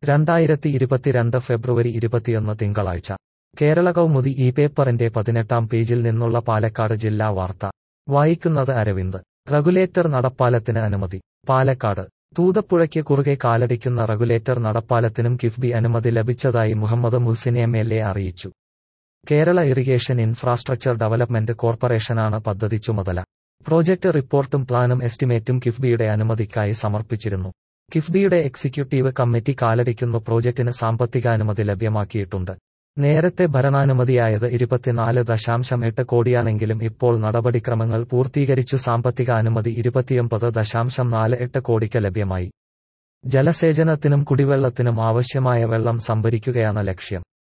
രണ്ടായിരത്തി ഇരുപത്തിരണ്ട് ഫെബ്രുവരി ഇരുപത്തിയൊന്ന് തിങ്കളാഴ്ച കേരള കൗമുദി ഈ പേപ്പറിന്റെ പതിനെട്ടാം പേജിൽ നിന്നുള്ള പാലക്കാട് ജില്ലാ വാർത്ത വായിക്കുന്നത് അരവിന്ദ് റെഗുലേറ്റർ നടപ്പാലത്തിന് അനുമതി പാലക്കാട് തൂതപ്പുഴയ്ക്ക് കുറുകെ കാലടിക്കുന്ന റെഗുലേറ്റർ നടപ്പാലത്തിനും കിഫ്ബി അനുമതി ലഭിച്ചതായി Muhammad Muhsin M L A അറിയിച്ചു കേരള ഇറിഗേഷൻ ഇൻഫ്രാസ്ട്രക്ചർ ഡെവലപ്മെന്റ് കോർപ്പറേഷനാണ് പദ്ധതി ചുമതല പ്രോജക്ട് റിപ്പോർട്ടും പ്ലാനും എസ്റ്റിമേറ്റും കിഫ്ബിയുടെ അനുമതിക്കായി സമർപ്പിച്ചിരുന്നു കിഫ്ബിയുടെ എക്സിക്യൂട്ടീവ് കമ്മിറ്റി കാലടിക്കുന്ന പ്രോജക്ടിന് സാമ്പത്തികാനുമതി ലഭ്യമാക്കിയിട്ടുണ്ട് നേരത്തെ ഭരണാനുമതിയായത് ഇരുപത്തിനാല് ദശാംശം എട്ട് കോടിയാണെങ്കിലും ഇപ്പോൾ നടപടിക്രമങ്ങൾ പൂർത്തീകരിച്ചു സാമ്പത്തിക അനുമതി ഇരുപത്തിയൊമ്പത് ദശാംശം നാല് എട്ട് കോടിക്ക് ലഭ്യമായി ജലസേചനത്തിനും കുടിവെള്ളത്തിനും ആവശ്യമായ വെള്ളം സംഭരിക്കുകയാണ് ലക്ഷ്യം